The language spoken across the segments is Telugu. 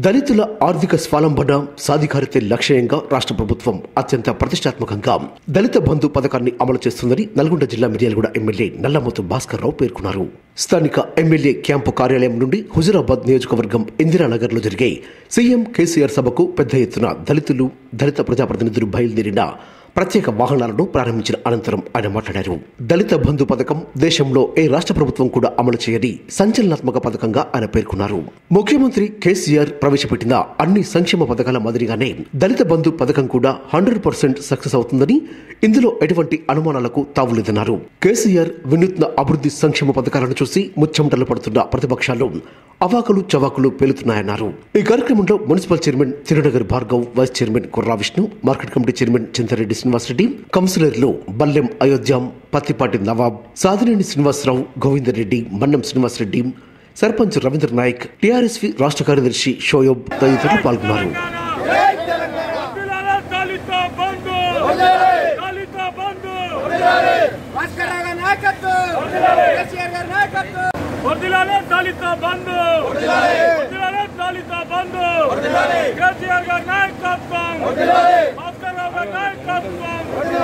దళితుల ఆర్థిక స్వాలంబన సాధికారితే లక్ష్యంగా రాష్ట్ర ప్రభుత్వం అత్యంత ప్రతిష్టాత్మకంగా దళిత బంధు పథకాన్ని అమలు చేస్తుందని నల్గొండ జిల్లా మిర్యాలగూడ ఎమ్మెల్యే నల్లమోతు భాస్కర్ రావు పేర్కొన్నారు స్థానిక ఎమ్మెల్యే క్యాంపు కార్యాలయం నుండి హుజురాబాద్ నియోజకవర్గం ఇందిరానగర్ లో జరిగే సీఎం కేసీఆర్ సభకు పెద్ద ఎత్తున దళితులు దళిత ప్రజాప్రతినిధులు బయలుదేరిన ప్రత్యేక వాహనాలను ప్రారంభించిన అనంతరం ఆయన మాట్లాడారు దళిత బంధు పథకం దేశంలో ఏ రాష్ట్ర ప్రభుత్వం కూడా అమలు చేయని సంచలనాత్మక పథకంగా ఆయన పేర్కొన్నారు ముఖ్యమంత్రి కేసీఆర్ ప్రవేశపెట్టిన అన్ని సంక్షేమ పథకాల మాదిరిగానే దళిత బంధు పథకం కూడా హండ్రెడ్ పర్సెంట్ సక్సెస్ అవుతుందని ఇందులో ఎటువంటి అనుమానాలకు తావులేదన్నారు కేసీఆర్ వినూత్న అభివృద్ధి సంక్షేమ పథకాలను చూసి ముచ్చెమటలు పడుతున్న ప్రతిపక్షాలు అవాకులు చవాకులు పేలుతున్నాయన్నారు ఈ కార్యక్రమంలో municipal chairman Tirunagar Bhargav vice chairman Kurra Vishnu market committee chairman Chintareddy Srinivasareddy కౌన్సిలర్లు బల్లెం అయోధ్యం పత్తిపాటి నవాబ్ సాదినేని శ్రీనివాసరావు గోవిందరెడ్డి మన్నం శ్రీనివాసరెడ్డి సర్పంచ్ రవీంద్ర నాయక్ టీఆర్ఎస్వి రాష్ట్ర కార్యదర్శి షోయబ్ తదితరులు పాల్గొన్నారు వర్ధిల్లాలి దళిత బంధు దళిత బంధు భాస్కర్ రావు గారి నాయకత్వం కేసీఆర్ గారి నాయకత్వం వర్ధిల్లాలి దళిత బంధు వర్ధిల్లాలి దళిత బంధు కేసీఆర్ గారి నాయకత్వం భాస్కర్ రావు గారి నాయకత్వం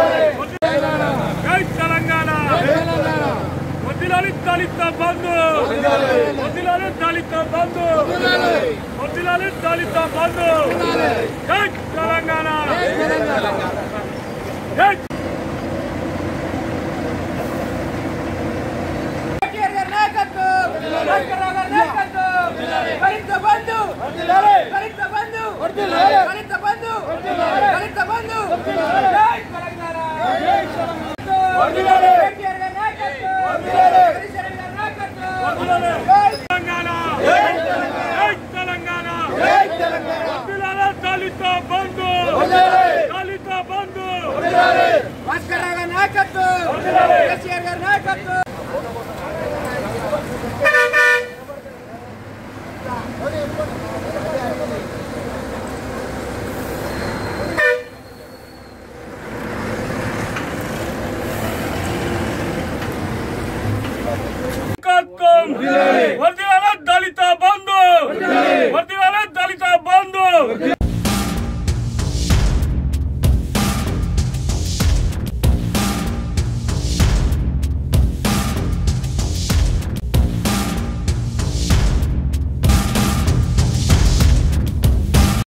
జై తెలంగాణ వర్ధిల్లాలి దళిత బంధు వర్ధిల్లాలి దళిత బంధు వర్ధిల్లాలి దళిత బంధు జై తెలంగాణ జై కేసీఆర్ గారి నాయకత్వం భాస్కర్ రావు గారి నాయకత్వం దళిత బంధు దళిత బంధు దళిత బంధు దళిత బంధు జై తెలంగాణ కేసీఆర్ గారి నాయకత్వం కేసీఆర్ గారి నాయకత్వం జై తెలంగాణ జై తెలంగాణ వర్ధిల్లాలి దళిత బంధు దళిత బంధు భాస్కర్ రావు గారి నాయకత్వం కేసీఆర్ గారి నాయకత్వం